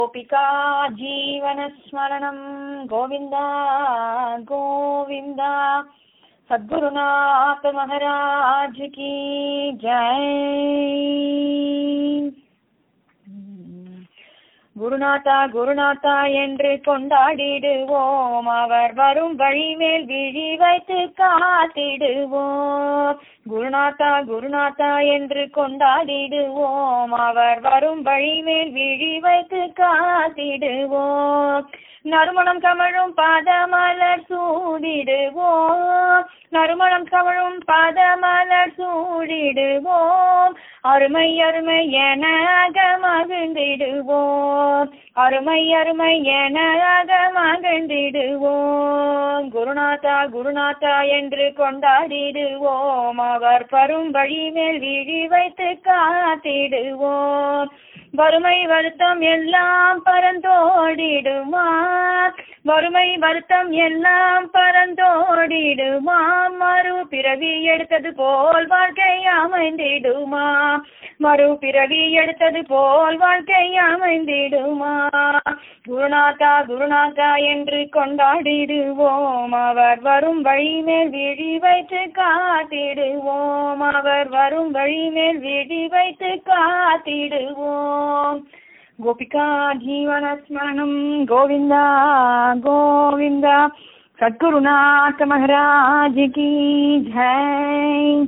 गोपिका जीवनस्मरणं गोविन्द गोविन्द सद्गुरुनाथ महाराज की जय குருநாதா குருநாதா என்று கொண்டாடிடுவோம் அவர் வரும் வழிமேல் விழி வைத்து காத்திடுவோம் குருநாதா குருநாதா என்று கொண்டாடிடுவோம் அவர் வரும் வழிமேல் விழி வைத்து காத்திடுவோம் நறுமணம் கமழும் பாதமலர் சூடிடுவோம் நறுமணம் கமழும் பாதமலர் சூடிடுவோம் அருமை அருமை என அகமகிழ்ந்திடுவோம் அருமை அருமை என அகமகிழ்ந்திடுவோம் குருநாதா குருநாதா என்று கொண்டாடிடுவோம் அவர் பரும் வழி மேல் விழி வைத்து காத்திடுவோம் வறுமை வருத்தம் எல்லாம் பரந்தோடிடுமா வறுமை வருத்தம் எல்லாம் பரந்தோடிடுமா மறு பிறவி எடுத்தது போல் வாழ்க்கை அமைந்திடுமா மறு பிறவி எடுத்தது போல் வாழ்க்கை அமைந்திடுமா குருநாதா குருநாதா என்று கொண்டாடிடுவோம் அவர் வரும் வழி மேல் விழி வைத்து காத்திடுவோம் அவர் வரும் வழி மேல் விழி வைத்து காத்திடுவோம் गोपिका जीवनस्मरणं गोविन्द गोविन्द सद्गुरुनाथ महाराज की जय